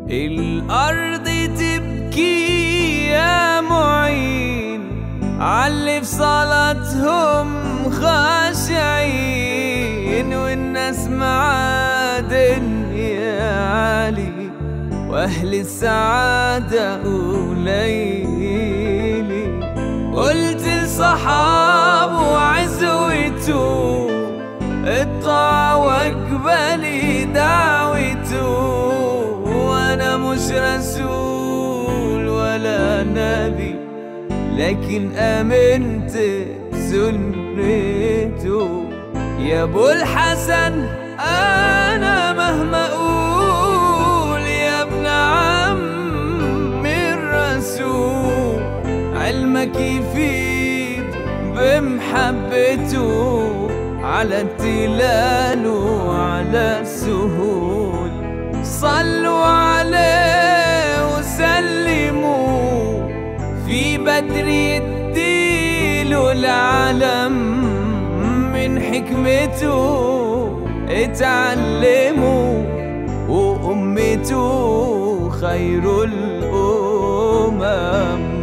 الأرض تبكي يا معين علي في صلاتهم خاشعين والناس معادن يا علي وأهل السعادة قليلي قلت لصحابه عزوته الطاعة واقبلي دعوته وانا مش رسول ولا نبي لكن امنت بسنته يا ابو الحسن انا مهما اقول يا ابن عم الرسول علمك يفيد بمحبته على التلال وعلى السهول صلوا عليه وسلموا في بدر يديله العالم من حكمته اتعلموا وأمته خير الأمم